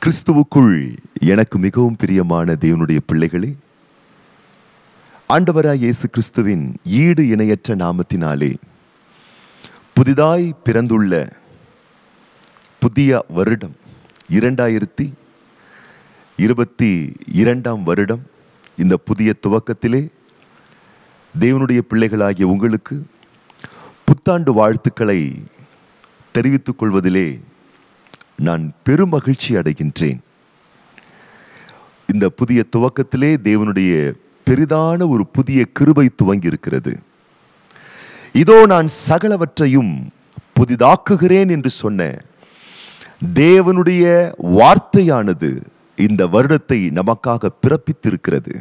கிறிஸ்துவுக்குள் எனக்கு மிகவும் பிரியமான தேவனுடைய பிள்ளைகளே ஆண்டவராய் இயேசு கிறிஸ்துவின் ஈடு இணையற்ற நாமத்தினாலே புதிதாய் பிறந்துள்ள புதிய வருடம் இரண்டாயிரத்தி இருபத்தி இரண்டாம் வருடம் இந்த புதிய துவக்கத்திலே தேவனுடைய பிள்ளைகளாகிய உங்களுக்கு புத்தாண்டு வாழ்த்துக்களை தெரிவித்துக் கொள்வதிலே நான் பெருமகிழ்ச்சி அடைகின்றேன் இந்த புதிய துவக்கத்திலே தேவனுடைய பெரிதான ஒரு புதிய கிருபை துவங்கி இருக்கிறது இதோ நான் சகலவற்றையும் புதிதாக்குகிறேன் என்று சொன்ன தேவனுடைய வார்த்தையானது இந்த வருடத்தை நமக்காக பிறப்பித்திருக்கிறது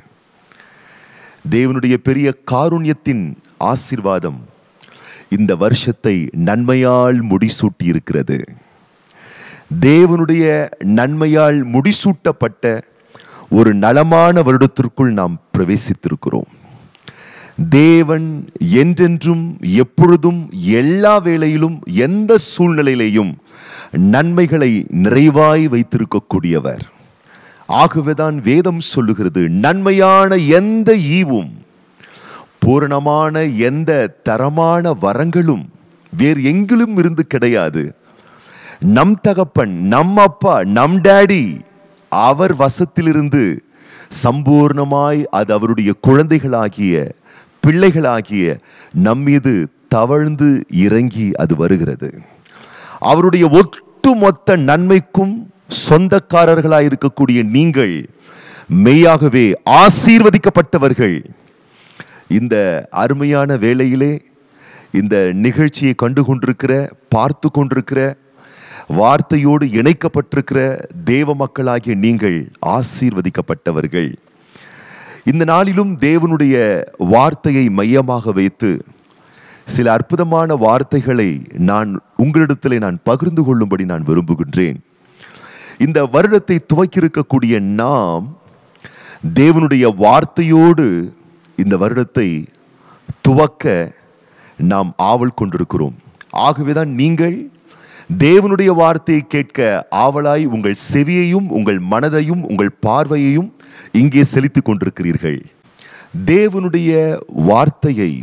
தேவனுடைய பெரிய காருண்யத்தின் ஆசீர்வாதம் இந்த வருஷத்தை நன்மையால் முடிசூட்டி இருக்கிறது தேவனுடைய நன்மையால் முடிசூட்டப்பட்ட ஒரு நலமான வருடத்திற்குள் நாம் பிரவேசித்திருக்கிறோம் தேவன் என்றென்றும் எப்பொழுதும் எல்லா வேளையிலும் எந்த சூழ்நிலையிலையும் நன்மைகளை நிறைவாய் வைத்திருக்கக்கூடியவர் ஆகவேதான் வேதம் சொல்லுகிறது நன்மையான எந்த ஈவும் பூரணமான எந்த தரமான வரங்களும் வேறு எங்கிலும் இருந்து கிடையாது நம் தகப்பன் நம் அப்பா நம் டேடி அவர் வசத்திலிருந்து சம்பூர்ணமாய் அது அவருடைய குழந்தைகளாகிய பிள்ளைகளாகிய நம் மீது தவழ்ந்து இறங்கி அது வருகிறது அவருடைய ஒட்டுமொத்த நன்மைக்கும் சொந்தக்காரர்களாய் இருக்கக்கூடிய நீங்கள் மெய்யாகவே ஆசீர்வதிக்கப்பட்டவர்கள் இந்த அருமையான வேளையிலே இந்த நிகழ்ச்சியை கண்டு கொண்டிருக்கிற பார்த்து கொண்டிருக்கிற வார்த்தையோடு இணைக்கப்பட்டிருக்கிற தேவ மக்களாகிய நீங்கள் ஆசீர்வதிக்கப்பட்டவர்கள் இந்த நாளிலும் தேவனுடைய வார்த்தையை மையமாக வைத்து சில அற்புதமான வார்த்தைகளை நான் உங்களிடத்திலே நான் பகிர்ந்து கொள்ளும்படி நான் விரும்புகின்றேன் இந்த வருடத்தை துவக்கியிருக்கக்கூடிய நாம் தேவனுடைய வார்த்தையோடு இந்த வருடத்தை துவக்க நாம் ஆவல் கொண்டிருக்கிறோம் ஆகவேதான் நீங்கள் தேவனுடைய வார்த்தையை கேட்க ஆவலாய் உங்கள் செவியையும் உங்கள் மனதையும் உங்கள் பார்வையையும் இங்கே செலுத்திக் கொண்டிருக்கிறீர்கள் தேவனுடைய வார்த்தையை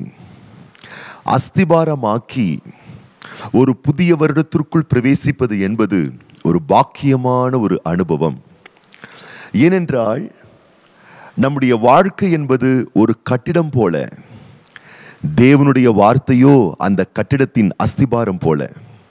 அஸ்திபாரமாக்கி ஒரு புதிய வருடத்திற்குள் பிரவேசிப்பது என்பது ஒரு பாக்கியமான ஒரு அனுபவம் ஏனென்றால் நம்முடைய வாழ்க்கை என்பது ஒரு கட்டிடம் போல தேவனுடைய வார்த்தையோ அந்த கட்டிடத்தின் அஸ்திபாரம் போல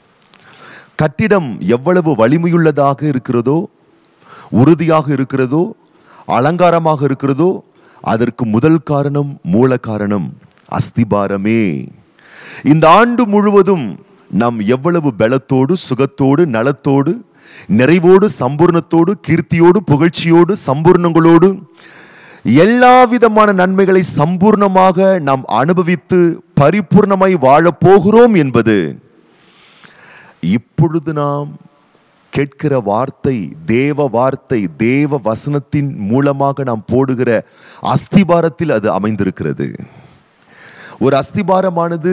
கட்டிடம் எவ்வளவு வலிமையுள்ளதாக இருக்கிறதோ உறுதியாக இருக்கிறதோ அலங்காரமாக இருக்கிறதோ அதற்கு முதல் காரணம் மூல காரணம் அஸ்திபாரமே இந்த ஆண்டு முழுவதும் நாம் எவ்வளவு பலத்தோடு சுகத்தோடு நலத்தோடு நிறைவோடு சம்பூர்ணத்தோடு கீர்த்தியோடு புகழ்ச்சியோடு சம்பூர்ணங்களோடு எல்லா விதமான நன்மைகளை சம்பூர்ணமாக நாம் அனுபவித்து பரிபூர்ணமாய் வாழப் போகிறோம் என்பது இப்பொழுது நாம் கேட்கிற வார்த்தை தேவ வார்த்தை தேவ வசனத்தின் மூலமாக நாம் போடுகிற அஸ்திபாரத்தில் அது அமைந்திருக்கிறது ஒரு அஸ்திபாரமானது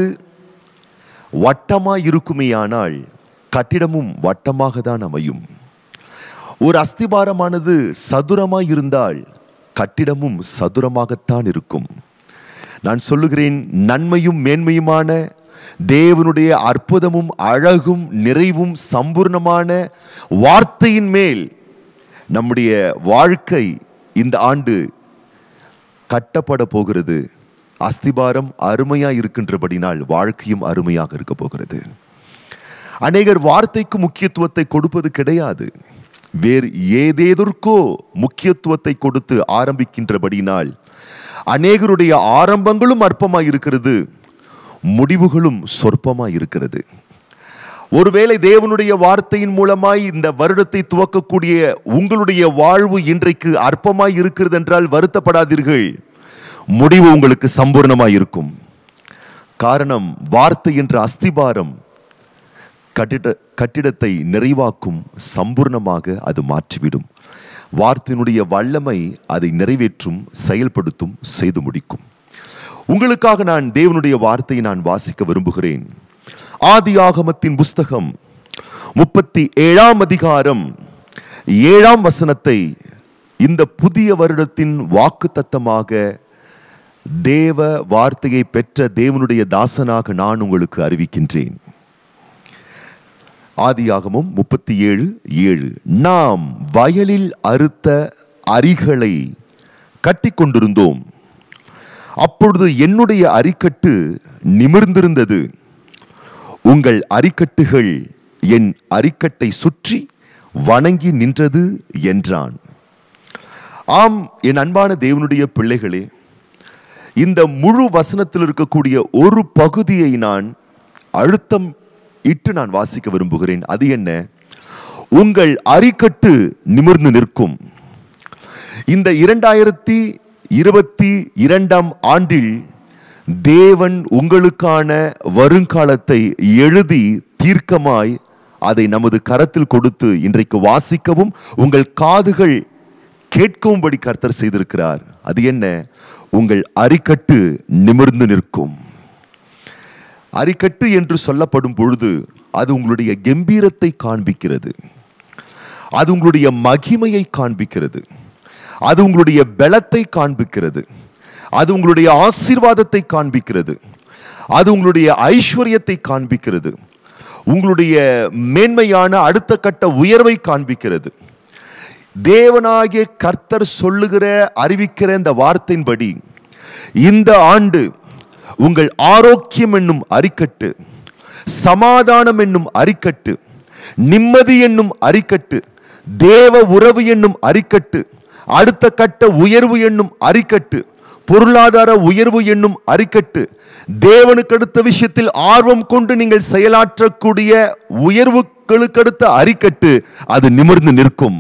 வட்டமா இருக்குமேயானால் கட்டிடமும் வட்டமாக தான் அமையும் ஒரு அஸ்திபாரமானது சதுரமாய் இருந்தால் கட்டிடமும் சதுரமாகத்தான் இருக்கும் நான் சொல்லுகிறேன் நன்மையும் மேன்மையுமான தேவனுடைய அற்புதமும் அழகும் நிறைவும் சம்பூர்ணமான வார்த்தையின் மேல் நம்முடைய வாழ்க்கை இந்த ஆண்டு கட்டப்பட போகிறது அஸ்திபாரம் அருமையா இருக்கின்றபடினால் வாழ்க்கையும் அருமையாக இருக்க போகிறது அநேகர் வார்த்தைக்கு முக்கியத்துவத்தை கொடுப்பது கிடையாது வேறு ஏதேதற்கோ முக்கியத்துவத்தை கொடுத்து ஆரம்பிக்கின்றபடினால் அநேகருடைய ஆரம்பங்களும் அற்பமாய் இருக்கிறது முடிவுகளும் சொற்பமாய் இருக்கிறது ஒருவேளை தேவனுடைய வார்த்தையின் மூலமாய் இந்த வருடத்தை துவக்கக்கூடிய உங்களுடைய வாழ்வு இன்றைக்கு அற்பமாய் இருக்கிறது என்றால் வருத்தப்படாதீர்கள் முடிவு உங்களுக்கு சம்பூர்ணமாய் இருக்கும் காரணம் வார்த்தை என்ற அஸ்திபாரம் கட்டிட கட்டிடத்தை நிறைவாக்கும் சம்பூர்ணமாக அது மாற்றிவிடும் வார்த்தையினுடைய வல்லமை அதை நிறைவேற்றும் செயல்படுத்தும் செய்து முடிக்கும் உங்களுக்காக நான் தேவனுடைய வார்த்தையை நான் வாசிக்க விரும்புகிறேன் ஆதி ஆகமத்தின் புஸ்தகம் முப்பத்தி ஏழாம் அதிகாரம் ஏழாம் வசனத்தை இந்த புதிய வருடத்தின் வாக்குத்தத்தமாக தேவ வார்த்தையை பெற்ற தேவனுடைய தாசனாக நான் உங்களுக்கு அறிவிக்கின்றேன் ஆதியாகமும் முப்பத்தி ஏழு ஏழு நாம் வயலில் அறுத்த அரிகளை கட்டி கொண்டிருந்தோம் அப்பொழுது என்னுடைய அரிக்கட்டு நிமிர்ந்திருந்தது உங்கள் அரிக்கட்டுகள் என் அரிக்கட்டை சுற்றி வணங்கி நின்றது என்றான் ஆம் என் அன்பான தேவனுடைய பிள்ளைகளே இந்த முழு வசனத்தில் இருக்கக்கூடிய ஒரு பகுதியை நான் அழுத்தம் இட்டு நான் வாசிக்க விரும்புகிறேன் அது என்ன உங்கள் அரிக்கட்டு நிமிர்ந்து நிற்கும் இந்த இரண்டாயிரத்தி இருபத்தி இரண்டாம் ஆண்டில் தேவன் உங்களுக்கான வருங்காலத்தை எழுதி தீர்க்கமாய் அதை நமது கரத்தில் கொடுத்து இன்றைக்கு வாசிக்கவும் உங்கள் காதுகள் கேட்கும்படி கர்த்தர் செய்திருக்கிறார் அது என்ன உங்கள் அரிக்கட்டு நிமிர்ந்து நிற்கும் அரிக்கட்டு என்று சொல்லப்படும் பொழுது அது உங்களுடைய கம்பீரத்தை காண்பிக்கிறது அது உங்களுடைய மகிமையை காண்பிக்கிறது அது உங்களுடைய பலத்தை காண்பிக்கிறது அது உங்களுடைய ஆசீர்வாதத்தை காண்பிக்கிறது அது உங்களுடைய ஐஸ்வர்யத்தை காண்பிக்கிறது உங்களுடைய மேன்மையான அடுத்த கட்ட உயர்வை காண்பிக்கிறது தேவனாகிய கர்த்தர் சொல்லுகிற அறிவிக்கிற இந்த வார்த்தையின்படி இந்த ஆண்டு உங்கள் ஆரோக்கியம் என்னும் அரிக்கட்டு சமாதானம் என்னும் அரிக்கட்டு நிம்மதி என்னும் அரிக்கட்டு தேவ உறவு என்னும் அரிக்கட்டு அடுத்த கட்ட உயர்வு என்னும் அரிக்கட்டு பொருளாதார உயர்வு என்னும் அரிக்கட்டு தேவனுக்கு அடுத்த விஷயத்தில் ஆர்வம் கொண்டு நீங்கள் செயலாற்றக்கூடிய உயர்வுகளுக்கு அடுத்த அரிக்கட்டு அது நிமிர்ந்து நிற்கும்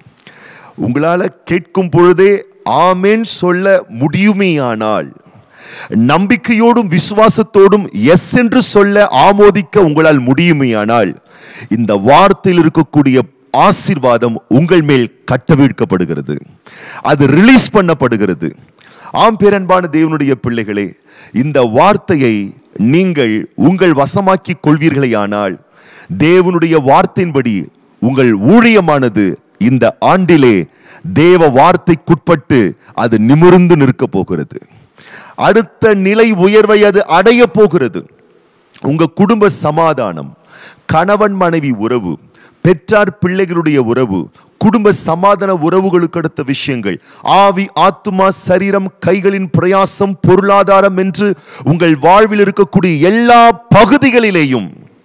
உங்களால கேட்கும் பொழுதே ஆமேன் சொல்ல முடியுமேயானால் நம்பிக்கையோடும் விசுவாசத்தோடும் எஸ் என்று சொல்ல ஆமோதிக்க உங்களால் முடியுமேயானால் இந்த வார்த்தையில் இருக்கக்கூடிய ஆசீர்வாதம் உங்கள் மேல் கட்டவிழ்க்கப்படுகிறது அது ரிலீஸ் பண்ணப்படுகிறது ஆம் பேரன்பான தேவனுடைய பிள்ளைகளே இந்த வார்த்தையை நீங்கள் உங்கள் வசமாக்கி கொள்வீர்களேயானால் தேவனுடைய வார்த்தையின்படி உங்கள் ஊழியமானது இந்த ஆண்டிலே தேவ வார்த்தைக்குட்பட்டு அது நிமிர்ந்து நிற்க போகிறது அடுத்த நிலை உயர்வை அது அடைய போகிறது உங்க குடும்ப சமாதானம் கணவன் மனைவி உறவு பெற்றார் பிள்ளைகளுடைய உறவு குடும்ப சமாதான உறவுகளுக்கு அடுத்த விஷயங்கள் ஆவி ஆத்துமா சரீரம் கைகளின் பிரயாசம் பொருளாதாரம் என்று உங்கள் வாழ்வில் இருக்கக்கூடிய எல்லா பகுதிகளிலேயும்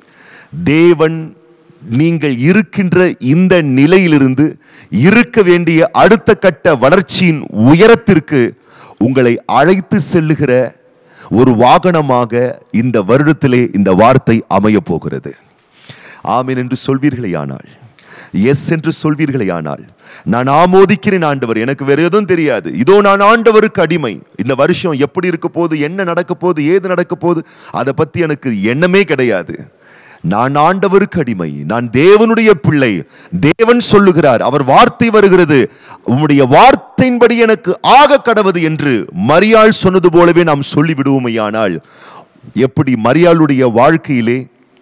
தேவன் நீங்கள் இருக்கின்ற இந்த நிலையிலிருந்து இருக்க வேண்டிய அடுத்த கட்ட வளர்ச்சியின் உயரத்திற்கு உங்களை அழைத்து செல்லுகிற ஒரு வாகனமாக இந்த வருடத்திலே இந்த வார்த்தை அமைய போகிறது ஆமீன் என்று சொல்வீர்களேயானால் எஸ் என்று சொல்வீர்களேயானால் நான் ஆமோதிக்கிறேன் ஆண்டவர் எனக்கு வேற எதுவும் தெரியாது இதோ நான் ஆண்டவருக்கு அடிமை இந்த வருஷம் எப்படி இருக்க போகுது என்ன நடக்க போகுது ஏது நடக்க போகுது அதை பத்தி எனக்கு எண்ணமே கிடையாது நான் ஆண்டவருக்கு அடிமை நான் தேவனுடைய பிள்ளை தேவன் சொல்லுகிறார் அவர் வார்த்தை வருகிறது உம்முடைய வார்த்தையின்படி எனக்கு ஆக கடவது என்று மரியாள் சொன்னது போலவே நாம் சொல்லி விடுவோமையானால் எப்படி மரியாளுடைய வாழ்க்கையிலே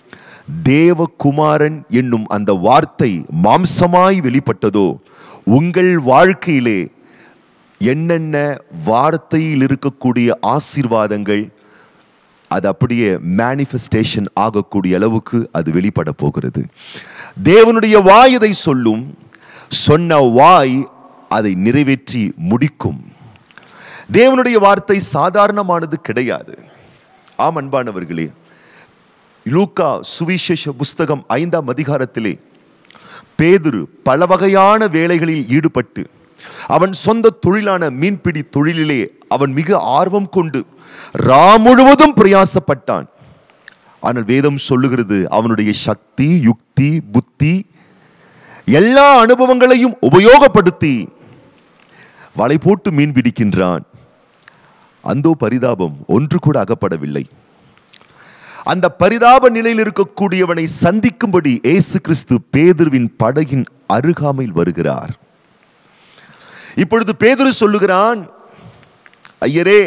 தேவகுமாரன் என்னும் அந்த வார்த்தை மாம்சமாய் வெளிப்பட்டதோ உங்கள் வாழ்க்கையிலே என்னென்ன வார்த்தையில் இருக்கக்கூடிய ஆசீர்வாதங்கள் அது அப்படியே மேனிஃபெஸ்டேஷன் ஆகக்கூடிய அளவுக்கு அது வெளிப்பட போகிறது தேவனுடைய வாய் இதை சொல்லும் சொன்ன வாய் அதை நிறைவேற்றி முடிக்கும் தேவனுடைய வார்த்தை சாதாரணமானது கிடையாது ஆம் அன்பானவர்களே லூக்கா சுவிசேஷ புஸ்தகம் ஐந்தாம் அதிகாரத்திலே பேதுரு பல வகையான வேலைகளில் ஈடுபட்டு அவன் சொந்த தொழிலான மீன்பிடி தொழிலிலே அவன் மிக ஆர்வம் கொண்டு ரா முழுவதும் பிரயாசப்பட்டான் ஆனால் வேதம் சொல்லுகிறது அவனுடைய சக்தி யுக்தி புத்தி எல்லா அனுபவங்களையும் உபயோகப்படுத்தி வலை போட்டு மீன் பிடிக்கின்றான் அந்தோ பரிதாபம் ஒன்று கூட அகப்படவில்லை அந்த பரிதாப நிலையில் இருக்கக்கூடியவனை சந்திக்கும்படி இயேசு கிறிஸ்து பேதுருவின் படகின் அருகாமையில் வருகிறார் இப்பொழுது பேதுரு சொல்லுகிறான் ஐயரே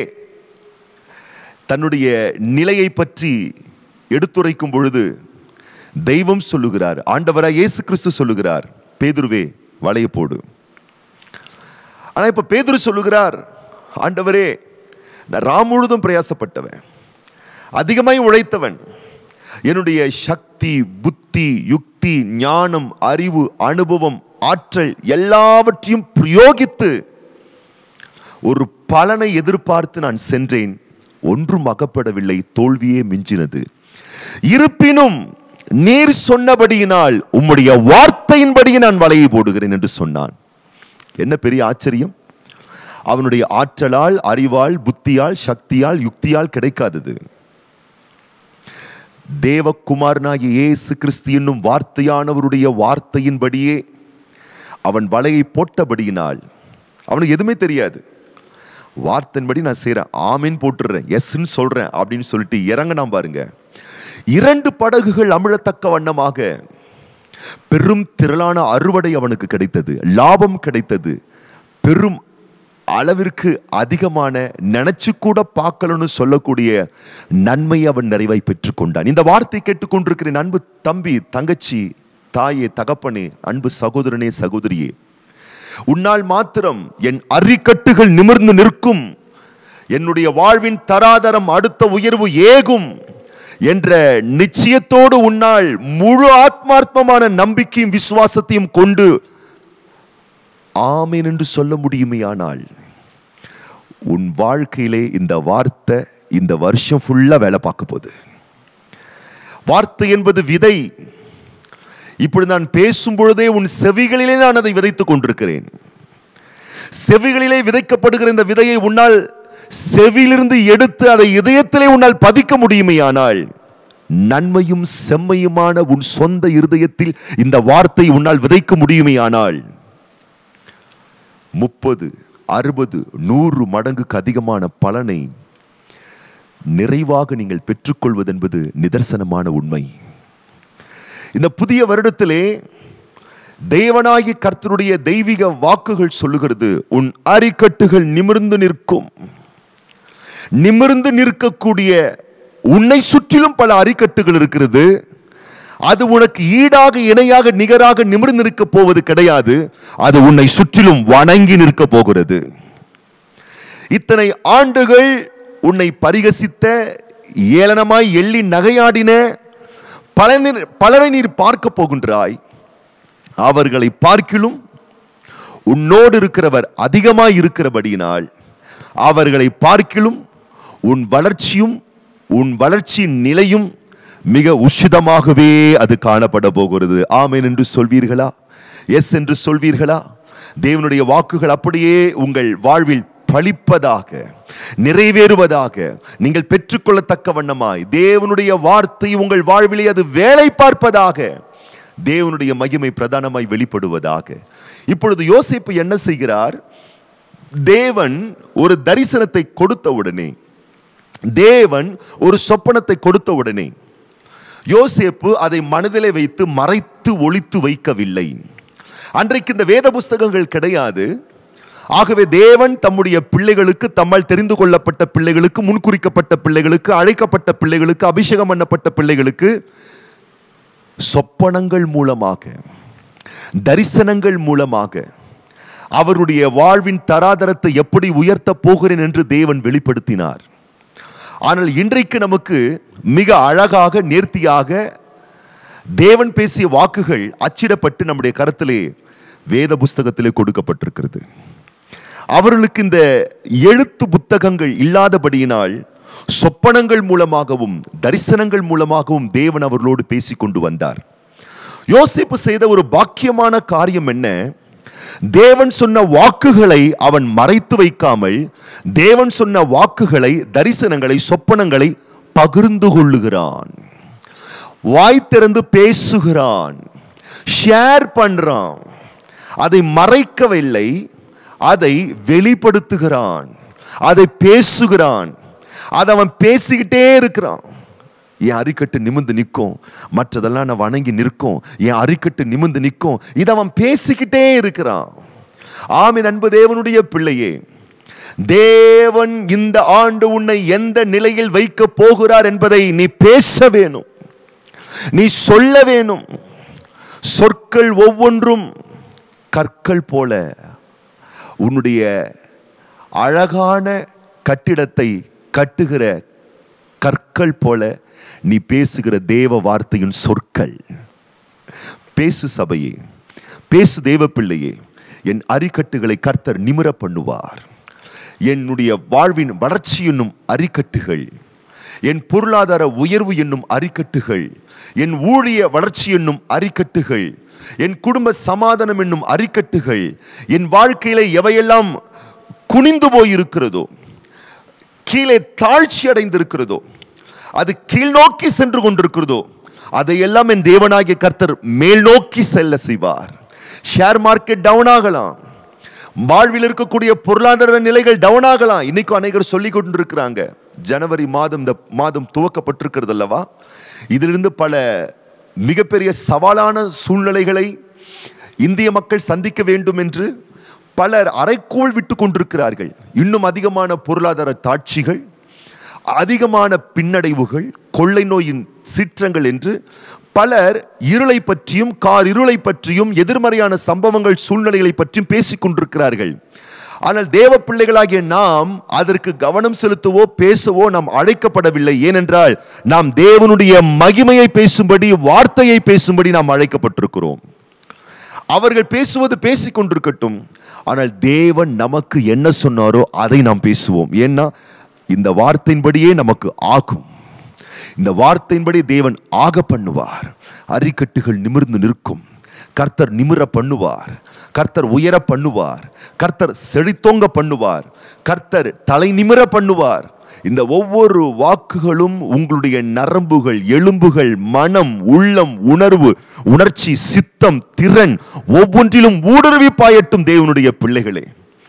தன்னுடைய நிலையை பற்றி எடுத்துரைக்கும் பொழுது தெய்வம் சொல்லுகிறார் ஆண்டவராய் இயேசு கிறிஸ்து சொல்லுகிறார் பேதுருவே வலையை போடு ஆனா இப்ப பேதுரு சொல்லுகிறார் ஆண்டவரே நான் ராம் முழுதும் பிரயாசப்பட்டவன் அதிகமாய் உழைத்தவன் என்னுடைய சக்தி புத்தி யுக்தி ஞானம் அறிவு அனுபவம் ஆற்றல் எல்லாவற்றையும் பிரயோகித்து ஒரு பலனை எதிர்பார்த்து நான் சென்றேன் ஒன்றும் அகப்படவில்லை தோல்வியே மிஞ்சினது இருப்பினும் நீர் சொன்னபடியினால் உம்முடைய வார்த்தையின்படியே நான் வலையை போடுகிறேன் என்று சொன்னான் என்ன பெரிய ஆச்சரியம் அவனுடைய ஆற்றலால் அறிவால் புத்தியால் சக்தியால் யுக்தியால் கிடைக்காதது தேவகுமாரனாகிய இயேசு கிறிஸ்து என்னும் வார்த்தையானவருடைய வார்த்தையின்படியே அவன் வலையை போட்டபடியினால் அவனுக்கு எதுவுமே தெரியாது வார்த்தையின்படி நான் செய்றேன் ஆமீன் போட்டுடுறேன் எஸ்ன்னு சொல்றேன் அப்படின்னு சொல்லிட்டு இறங்கினான் பாருங்க இரண்டு படகுகள் அமிழத்தக்க வண்ணமாக பெரும் திரளான அறுவடை அவனுக்கு கிடைத்தது லாபம் கிடைத்தது பெரும் அளவிற்கு அதிகமான நினைச்சு கூட பார்க்கலன்னு சொல்லக்கூடிய நன்மை அவன் நிறைவாய் பெற்றுக்கொண்டான் இந்த வார்த்தை கேட்டுக்கொண்டிருக்கிற என் அன்பு தம்பி தங்கச்சி தாயே தகப்பனே அன்பு சகோதரனே சகோதரியே உன்னால் மாத்திரம் என் அரிக்கட்டுகள் நிமிர்ந்து நிற்கும் என்னுடைய வாழ்வின் தராதரம் அடுத்த உயர்வு ஏகும் என்ற நிச்சயத்தோடு உன்னால் முழு ஆத்மார்த்தமான நம்பிக்கையும் விசுவாசத்தையும் கொண்டு ஆமீன் என்று சொல்ல முடியுமேயானால் உன் வாழ்க்கையிலே இந்த வார்த்தை இந்த வருஷம் ஃபுல்லா வேலை பார்க்க போகுது வார்த்தை என்பது விதை இப்படி நான் பேசும் பொழுதே உன் செவிகளிலே நான் அதை விதைத்துக் கொண்டிருக்கிறேன் செவிகளிலே விதைக்கப்படுகிற இந்த விதையை உன்னால் செவியிலிருந்து எடுத்து அதை இதயத்திலே உன்னால் பதிக்க முடியுமேயானால் நன்மையும் செம்மையுமான உன் சொந்த இருதயத்தில் இந்த வார்த்தை உன்னால் விதைக்க முடியுமேயானால் முப்பது அறுபது நூறு மடங்குக்கு அதிகமான பலனை நிறைவாக நீங்கள் பெற்றுக்கொள்வது என்பது நிதர்சனமான உண்மை இந்த புதிய வருடத்திலே தேவனாகி கர்த்தருடைய தெய்வீக வாக்குகள் சொல்லுகிறது உன் அரிக்கட்டுகள் நிமிர்ந்து நிற்கும் நிமிர்ந்து நிற்கக்கூடிய உன்னை சுற்றிலும் பல அரிக்கட்டுகள் இருக்கிறது அது உனக்கு ஈடாக இணையாக நிகராக நிமிர்ந்து நிற்க போவது கிடையாது அது உன்னை சுற்றிலும் வணங்கி நிற்க போகிறது இத்தனை ஆண்டுகள் உன்னை பரிகசித்த ஏளனமாய் எள்ளி நகையாடின பலனை பலரை நீர் பார்க்க போகின்றாய் அவர்களை பார்க்கிலும் உன்னோடு இருக்கிறவர் அதிகமாய் இருக்கிறபடியினால் அவர்களை பார்க்கிலும் உன் வளர்ச்சியும் உன் வளர்ச்சியின் நிலையும் மிக உஷிதமாகவே அது காணப்பட போகிறது ஆமென் என்று சொல்வீர்களா எஸ் என்று சொல்வீர்களா தேவனுடைய வாக்குகள் அப்படியே உங்கள் வாழ்வில் பழிப்பதாக நிறைவேறுவதாக நீங்கள் பெற்றுக்கொள்ளத்தக்க வண்ணமாய் தேவனுடைய வார்த்தை உங்கள் வாழ்விலே அது வேலை பார்ப்பதாக தேவனுடைய மகிமை பிரதானமாய் வெளிப்படுவதாக இப்பொழுது யோசிப்பு என்ன செய்கிறார் தேவன் ஒரு தரிசனத்தை கொடுத்த உடனே தேவன் ஒரு சொப்பனத்தை கொடுத்த உடனே யோசேப்பு அதை மனதிலே வைத்து மறைத்து ஒளித்து வைக்கவில்லை அன்றைக்கு இந்த வேத புஸ்தகங்கள் கிடையாது ஆகவே தேவன் தம்முடைய பிள்ளைகளுக்கு தம்மால் தெரிந்து கொள்ளப்பட்ட பிள்ளைகளுக்கு முன்குறிக்கப்பட்ட பிள்ளைகளுக்கு அழைக்கப்பட்ட பிள்ளைகளுக்கு அபிஷேகம் பண்ணப்பட்ட பிள்ளைகளுக்கு சொப்பனங்கள் மூலமாக தரிசனங்கள் மூலமாக அவருடைய வாழ்வின் தராதரத்தை எப்படி உயர்த்த போகிறேன் என்று தேவன் வெளிப்படுத்தினார் ஆனால் இன்றைக்கு நமக்கு மிக அழகாக நேர்த்தியாக தேவன் பேசிய வாக்குகள் அச்சிடப்பட்டு நம்முடைய கருத்திலே வேத புஸ்தகத்திலே கொடுக்கப்பட்டிருக்கிறது அவர்களுக்கு இந்த எழுத்து புத்தகங்கள் இல்லாதபடியினால் சொப்பனங்கள் மூலமாகவும் தரிசனங்கள் மூலமாகவும் தேவன் அவர்களோடு பேசிக் கொண்டு வந்தார் யோசிப்பு செய்த ஒரு பாக்கியமான காரியம் என்ன தேவன் சொன்ன வாக்குகளை அவன் மறைத்து வைக்காமல் தேவன் சொன்ன வாக்குகளை தரிசனங்களை சொப்பனங்களை பகிர்ந்து கொள்ளுகிறான் வாய் திறந்து பேசுகிறான் ஷேர் பண்றான் அதை மறைக்கவில்லை அதை வெளிப்படுத்துகிறான் அதை பேசுகிறான் அதை அவன் பேசிக்கிட்டே இருக்கிறான் என் அரிக்கட்டு நிமிந்து நிற்கும் மற்றதெல்லாம் நான் வணங்கி நிற்கும் என் அரிக்கட்டு நிமிந்து நிற்கும் இதை அவன் பேசிக்கிட்டே இருக்கிறான் ஆமின் அன்பு தேவனுடைய பிள்ளையே தேவன் இந்த ஆண்டு உன்னை எந்த நிலையில் வைக்க போகிறார் என்பதை நீ பேச வேணும் நீ சொல்ல வேணும் சொற்கள் ஒவ்வொன்றும் கற்கள் போல உன்னுடைய அழகான கட்டிடத்தை கட்டுகிற கற்கள் போல நீ பேசுகிற தேவ வார்த்தையின் சொற்கள் பேசு சபையே பேசு தேவ பிள்ளையே என் அரிக்கட்டுகளை கர்த்தர் நிமிர பண்ணுவார் என்னுடைய வாழ்வின் வளர்ச்சி என்னும் அரிக்கட்டுகள் என் பொருளாதார உயர்வு என்னும் அரிக்கட்டுகள் என் ஊழிய வளர்ச்சி என்னும் அரிக்கட்டுகள் என் குடும்ப சமாதானம் என்னும் அரிக்கட்டுகள் என் வாழ்க்கையில எவையெல்லாம் குனிந்து போயிருக்கிறதோ கீழே தாழ்ச்சி அடைந்திருக்கிறதோ அது கீழ் நோக்கி சென்று கொண்டிருக்கிறதோ அதையெல்லாம் என் தேவனாகிய கர்த்தர் மேல் நோக்கி செல்ல செய்வார் ஷேர் மார்க்கெட் டவுன் ஆகலாம் வாழ்வில் இருக்கக்கூடிய பொருளாதார நிலைகள் டவுன் ஆகலாம் இன்னைக்கும் அநேகர் சொல்லி கொண்டிருக்கிறாங்க ஜனவரி மாதம் இந்த மாதம் துவக்கப்பட்டிருக்கிறது அல்லவா இதிலிருந்து பல மிகப்பெரிய சவாலான சூழ்நிலைகளை இந்திய மக்கள் சந்திக்க வேண்டும் என்று பலர் அரைக்கோள் விட்டு கொண்டிருக்கிறார்கள் இன்னும் அதிகமான பொருளாதார தாட்சிகள் அதிகமான பின்னடைவுகள் கொள்ளை நோயின் சீற்றங்கள் என்று பலர் இருளை பற்றியும் கார் இருளை பற்றியும் எதிர்மறையான சம்பவங்கள் சூழ்நிலைகளை பற்றியும் பேசிக் கொண்டிருக்கிறார்கள் ஆனால் தேவ பிள்ளைகளாகிய நாம் அதற்கு கவனம் செலுத்தவோ பேசவோ நாம் அழைக்கப்படவில்லை ஏனென்றால் நாம் தேவனுடைய மகிமையை பேசும்படி வார்த்தையை பேசும்படி நாம் அழைக்கப்பட்டிருக்கிறோம் அவர்கள் பேசுவது பேசிக் கொண்டிருக்கட்டும் ஆனால் தேவன் நமக்கு என்ன சொன்னாரோ அதை நாம் பேசுவோம் ஏன்னா இந்த வார்த்தையின்படியே நமக்கு ஆகும் இந்த வார்த்தையின்படி தேவன் ஆக பண்ணுவார் அரிக்கட்டுகள் நிமிர்ந்து நிற்கும் கர்த்தர் நிமிர பண்ணுவார் கர்த்தர் உயர பண்ணுவார் கர்த்தர் செழித்தோங்க பண்ணுவார் கர்த்தர் தலை நிமிர பண்ணுவார் இந்த ஒவ்வொரு வாக்குகளும் உங்களுடைய நரம்புகள் எலும்புகள் மனம் உள்ளம் உணர்வு உணர்ச்சி சித்தம் திறன் ஒவ்வொன்றிலும் ஊடுருவி பாயட்டும் தேவனுடைய பிள்ளைகளே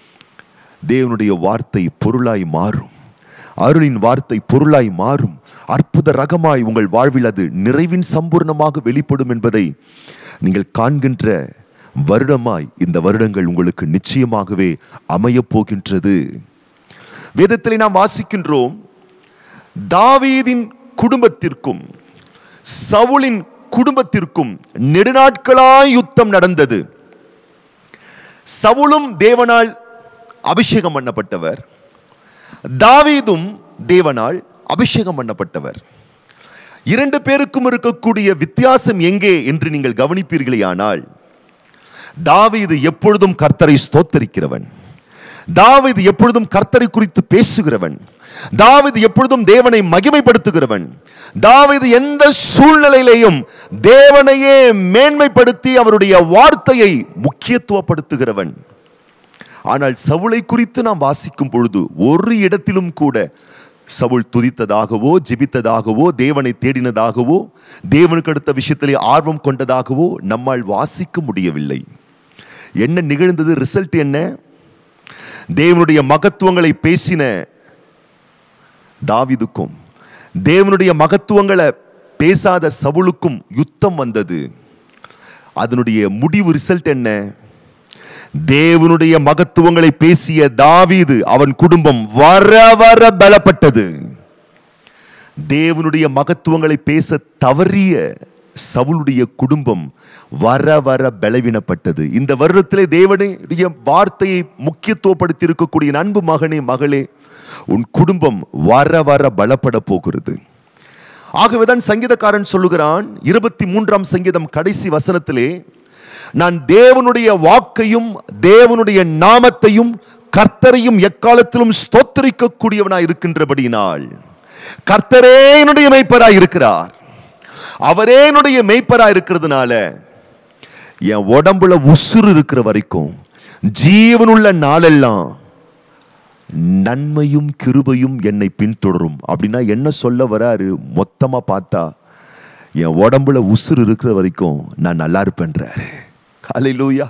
தேவனுடைய வார்த்தை பொருளாய் மாறும் அருளின் வார்த்தை பொருளாய் மாறும் அற்புத ரகமாய் உங்கள் வாழ்வில் அது நிறைவின் சம்பூர்ணமாக வெளிப்படும் என்பதை நீங்கள் காண்கின்ற வருடமாய் இந்த வருடங்கள் உங்களுக்கு நிச்சயமாகவே அமையப் போகின்றது வேதத்தில் நாம் வாசிக்கின்றோம் தாவீதின் குடும்பத்திற்கும் சவுலின் குடும்பத்திற்கும் நெடுநாட்களாய் யுத்தம் நடந்தது சவுலும் தேவனால் அபிஷேகம் பண்ணப்பட்டவர் தாவீதும் தேவனால் அபிஷேகம் பண்ணப்பட்டவர் இரண்டு பேருக்கும் இருக்கக்கூடிய வித்தியாசம் எங்கே என்று நீங்கள் கவனிப்பீர்களேயானால் தாவீது எப்பொழுதும் கர்த்தரை ஸ்தோத்தரிக்கிறவன் தாவீது எப்பொழுதும் கர்த்தரை குறித்து பேசுகிறவன் தாவீது எப்பொழுதும் தேவனை மகிமைப்படுத்துகிறவன் தாவீது எந்த சூழ்நிலையிலையும் தேவனையே மேன்மைப்படுத்தி அவருடைய வார்த்தையை முக்கியத்துவப்படுத்துகிறவன் ஆனால் சவுளை குறித்து நாம் வாசிக்கும் பொழுது ஒரு இடத்திலும் கூட சவுல் துதித்ததாகவோ ஜெபித்ததாகவோ தேவனை தேடினதாகவோ தேவனுக்கு அடுத்த விஷயத்திலே ஆர்வம் கொண்டதாகவோ நம்மால் வாசிக்க முடியவில்லை என்ன நிகழ்ந்தது ரிசல்ட் என்ன தேவனுடைய மகத்துவங்களை பேசின தாவிதுக்கும் தேவனுடைய மகத்துவங்களை பேசாத சவுலுக்கும் யுத்தம் வந்தது அதனுடைய முடிவு ரிசல்ட் என்ன தேவனுடைய மகத்துவங்களை பேசிய தாவீது அவன் குடும்பம் வர வர பலப்பட்டது தேவனுடைய மகத்துவங்களை பேச தவறிய சவுளுடைய குடும்பம் வர வர பலவீனப்பட்டது இந்த வருடத்திலே தேவனுடைய வார்த்தையை முக்கியத்துவப்படுத்தி இருக்கக்கூடிய என் அன்பு மகனே மகளே உன் குடும்பம் வர வர பலப்பட போகிறது ஆகவேதான் சங்கீதக்காரன் சொல்லுகிறான் இருபத்தி மூன்றாம் சங்கீதம் கடைசி வசனத்திலே நான் தேவனுடைய வாக்கையும் தேவனுடைய நாமத்தையும் கர்த்தரையும் எக்காலத்திலும் ஸ்தோத்தரிக்க கூடியவனாய் இருக்கின்றபடியினால் கர்த்தரே என்னுடைய மெய்ப்பராய் இருக்கிறார் அவரே என்னுடைய மெய்ப்பராய் இருக்கிறதுனால என் உடம்புல உசுறு இருக்கிற வரைக்கும் ஜீவனுள்ள நாளெல்லாம் நன்மையும் கிருபையும் என்னை பின்தொடரும் அப்படின்னா என்ன சொல்ல வராரு மொத்தமா பார்த்தா என் உடம்புல உசுறு இருக்கிற வரைக்கும் நான் நல்லா இருப்பேன்றாரு ஹalleluya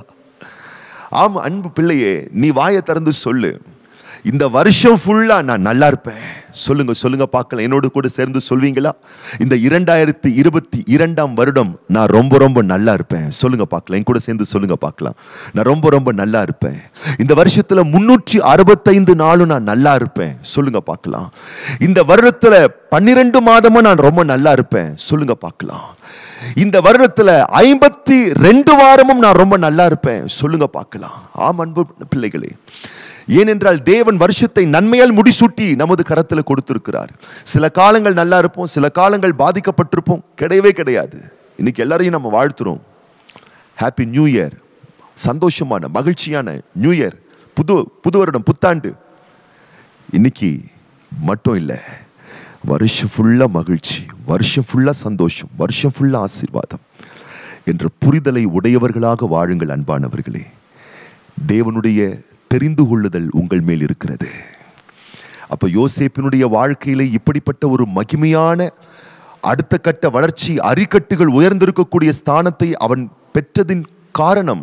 ஆமா அன்பு பிள்ளையே நீ வாயை திறந்து சொல்லு இந்த வருஷம் ஃபுல்லா நான் நல்லா இருப்பேன் சொல்லுங்க சொல்லுங்க பார்க்கலாம் என்னோடு கூட சேர்ந்து சொல்வீங்களா இந்த இரண்டாயிரத்தி இருபத்தி இரண்டாம் வருடம் நான் ரொம்ப ரொம்ப நல்லா இருப்பேன் சொல்லுங்க பார்க்கலாம் என் கூட சேர்ந்து சொல்லுங்க பார்க்கலாம் நான் ரொம்ப ரொம்ப நல்லா இருப்பேன் இந்த வருஷத்துல முன்னூற்றி அறுபத்தைந்து நாளும் நான் நல்லா இருப்பேன் சொல்லுங்க பார்க்கலாம் இந்த வருடத்துல பன்னிரெண்டு மாதமும் நான் ரொம்ப நல்லா இருப்பேன் சொல்லுங்க பார்க்கலாம் இந்த வருடத்துல ஐம்பத்தி ரெண்டு வாரமும் நான் ரொம்ப நல்லா இருப்பேன் சொல்லுங்க பார்க்கலாம் ஆம் அன்பு பிள்ளைகளே ஏனென்றால் தேவன் வருஷத்தை நன்மையால் முடிசூட்டி நமது கரத்துல கொடுத்திருக்கிறார் சில காலங்கள் நல்லா இருப்போம் சில காலங்கள் பாதிக்கப்பட்டிருப்போம் கிடையவே கிடையாது இன்னைக்கு எல்லாரையும் நம்ம வாழ்த்துறோம் ஹாப்பி நியூ இயர் சந்தோஷமான மகிழ்ச்சியான நியூ இயர் புது புது வருடம் புத்தாண்டு இன்னைக்கு மட்டும் இல்லை வருஷம் ஃபுல்லா மகிழ்ச்சி வருஷம் ஃபுல்லா சந்தோஷம் வருஷம் ஃபுல்லா ஆசீர்வாதம் என்ற புரிதலை உடையவர்களாக வாழுங்கள் அன்பானவர்களே தேவனுடைய தெரிந்து கொள்ளுதல் உங்கள் மேல் இருக்கிறது அப்ப யோசேப்பினுடைய வாழ்க்கையில இப்படிப்பட்ட ஒரு மகிமையான அடுத்த கட்ட வளர்ச்சி அரிக்கட்டுகள் உயர்ந்திருக்கக்கூடிய ஸ்தானத்தை அவன் பெற்றதின் காரணம்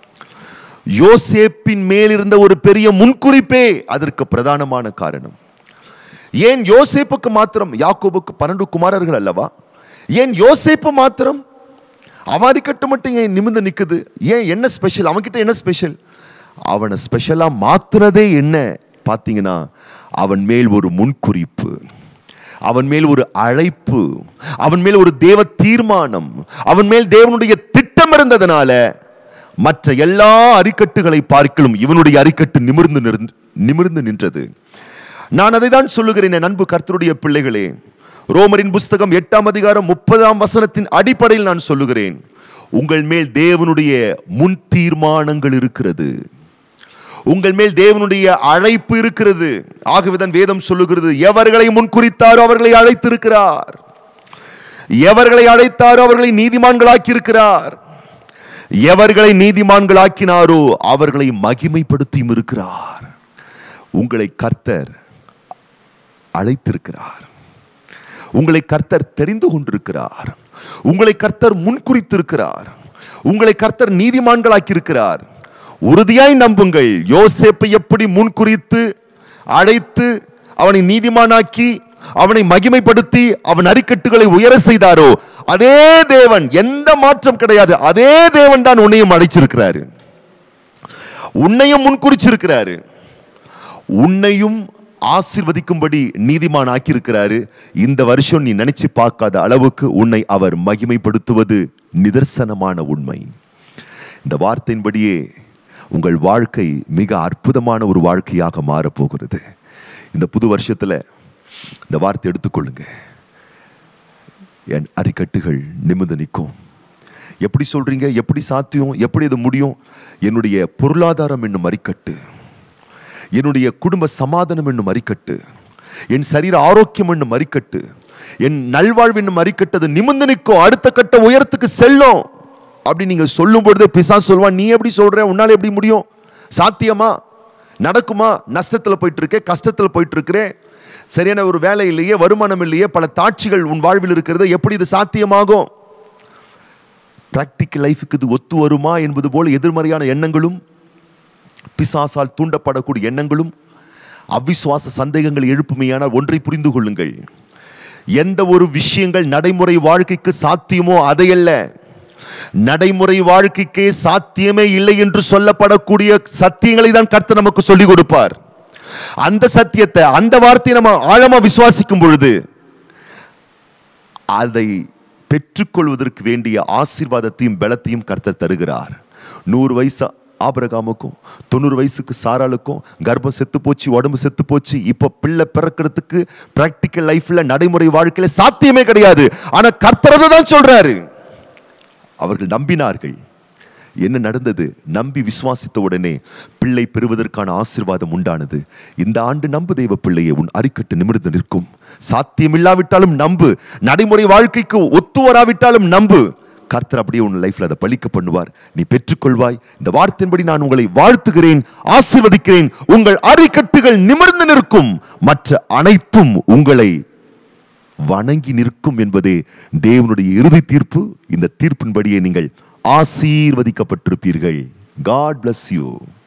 யோசேப்பின் மேல் இருந்த ஒரு பெரிய முன்குறிப்பே அதற்கு பிரதானமான காரணம் ஏன் யோசேப்புக்கு மாத்திரம் யாக்கோபுக்கு பன்னெண்டு குமாரர்கள் அல்லவா ஏன் யோசேப்பு மாத்திரம் அவாரிக்கட்டு மட்டும் ஏன் நிமிர்ந்து நிக்குது ஏன் என்ன ஸ்பெஷல் அவன்கிட்ட என்ன ஸ்பெஷல் அவனை ஸ்பெஷலா மாத்துனதே என்ன பார்த்தீங்கன்னா அவன் மேல் ஒரு முன்குறிப்பு அவன் மேல் ஒரு அழைப்பு அவன் மேல் ஒரு தேவ தீர்மானம் அவன் மேல் தேவனுடைய திட்டம் இருந்ததுனால மற்ற எல்லா அரிக்கட்டுகளை பார்க்கலும் இவனுடைய அரிக்கட்டு நிமிர்ந்து நிற்- நிமிர்ந்து நின்றது நான் அதை தான் சொல்லுகிறேன் என் அன்பு கர்த்தருடைய பிள்ளைகளே ரோமரின் புஸ்தகம் எட்டாம் அதிகாரம் முப்பதாம் வசனத்தின் அடிப்படையில் நான் சொல்லுகிறேன் உங்கள் மேல் தேவனுடைய முன் தீர்மானங்கள் இருக்கிறது உங்கள் மேல் தேவனுடைய அழைப்பு இருக்கிறது ஆகவேதான் வேதம் சொல்லுகிறது எவர்களை முன்குறித்தாரோ அவர்களை அழைத்திருக்கிறார் எவர்களை அழைத்தாரோ அவர்களை நீதிமான்களாக்கி இருக்கிறார் எவர்களை நீதிமான்களாக்கினாரோ அவர்களை மகிமைப்படுத்தியும் இருக்கிறார் உங்களை கர்த்தர் அழைத்திருக்கிறார் உங்களை கர்த்தர் தெரிந்து கொண்டிருக்கிறார் உங்களை கர்த்தர் முன்குறித்திருக்கிறார் உங்களை கர்த்தர் நீதிமான்களாக்கி இருக்கிறார் உறுதியாய் நம்புங்கள் யோசேப்பை எப்படி முன்குறித்து அழைத்து அவனை நீதிமானாக்கி அவனை மகிமைப்படுத்தி அவன் அரிக்கட்டுகளை உயர செய்தாரோ அதே தேவன் எந்த மாற்றம் கிடையாது அதே தேவன் தான் உன்னையும் அழைச்சிருக்கிறாரு உன்னையும் முன்குறிச்சிருக்கிறாரு உன்னையும் ஆசிர்வதிக்கும்படி நீதிமான் ஆக்கியிருக்கிறாரு இந்த வருஷம் நீ நினைச்சு பார்க்காத அளவுக்கு உன்னை அவர் மகிமைப்படுத்துவது நிதர்சனமான உண்மை இந்த வார்த்தையின்படியே உங்கள் வாழ்க்கை மிக அற்புதமான ஒரு வாழ்க்கையாக மாறப்போகிறது இந்த புது வருஷத்துல இந்த வார்த்தை எடுத்துக்கொள்ளுங்க என் அரிக்கட்டுகள் நிமிர்ந்து நிற்கும் எப்படி சொல்றீங்க எப்படி சாத்தியம் எப்படி இது முடியும் என்னுடைய பொருளாதாரம் என்னும் அரிக்கட்டு என்னுடைய குடும்ப சமாதானம் என்னும் அரிக்கட்டு என் சரீர ஆரோக்கியம் என்னும் அரிக்கட்டு என் நல்வாழ்வு என்னும் அரிக்கட்டு அது நிமிர்ந்து நிற்கும் அடுத்த கட்ட உயரத்துக்கு செல்லும் அப்படி நீங்க சொல்லும் பொழுது பிசா சொல்வான் நீ எப்படி சொல்ற உன்னால எப்படி முடியும் சாத்தியமா நடக்குமா நஷ்டத்துல போயிட்டு இருக்கே கஷ்டத்துல போயிட்டு இருக்கிறேன் சரியான ஒரு வேலை இல்லையே வருமானம் இல்லையே பல தாட்சிகள் உன் வாழ்வில் இருக்கிறது எப்படி இது சாத்தியமாகும் பிராக்டிக்கல் லைஃபுக்கு இது ஒத்து வருமா என்பது போல எதிர்மறையான எண்ணங்களும் பிசாசால் தூண்டப்படக்கூடிய எண்ணங்களும் அவிசுவாச சந்தேகங்கள் எழுப்புமையான ஒன்றை புரிந்து கொள்ளுங்கள் எந்த ஒரு விஷயங்கள் நடைமுறை வாழ்க்கைக்கு சாத்தியமோ அதையல்ல நடைமுறை வாழ்க்கைக்கே சாத்தியமே இல்லை என்று சொல்லப்படக்கூடிய சத்தியங்களை தான் கர்த்தர் நமக்கு சொல்லிக் கொடுப்பார் அந்த சத்தியத்தை அந்த வார்த்தையை நம்ம ஆழமா விசுவாசிக்கும் பொழுது அதை பெற்றுக்கொள்வதற்கு வேண்டிய ஆசீர்வாதத்தையும் பலத்தையும் கர்த்தர் தருகிறார் நூறு வயசு ஆபரகாமுக்கும் தொண்ணூறு வயசுக்கு சாராளுக்கும் கர்ப்பம் செத்து போச்சு உடம்பு செத்து போச்சு இப்போ பிள்ளை பிறக்கிறதுக்கு பிராக்டிக்கல் லைஃப்ல நடைமுறை வாழ்க்கையில சாத்தியமே கிடையாது ஆனா கர்த்தர் தான் சொல்றாரு அவர்கள் நம்பினார்கள் என்ன நடந்தது நம்பி விசுவாசித்த உடனே பிள்ளை பெறுவதற்கான ஆசீர்வாதம் உண்டானது இந்த ஆண்டு நம்பு தெய்வ பிள்ளையை உன் அரிக்கட்டு நிமிர்ந்து நிற்கும் சாத்தியமில்லாவிட்டாலும் நம்பு நடைமுறை வாழ்க்கைக்கு ஒத்து வராவிட்டாலும் நம்பு கர்த்தர் அப்படியே உன் லைஃப்ல அதை பலிக்க பண்ணுவார் நீ பெற்றுக்கொள்வாய் இந்த வார்த்தையின்படி நான் உங்களை வாழ்த்துகிறேன் ஆசீர்வதிக்கிறேன் உங்கள் அரிக்கட்டுகள் நிமிர்ந்து நிற்கும் மற்ற அனைத்தும் உங்களை வணங்கி நிற்கும் என்பதே தேவனுடைய இறுதி தீர்ப்பு இந்த தீர்ப்பின்படியே நீங்கள் ஆசீர்வதிக்கப்பட்டிருப்பீர்கள் காட் bless யூ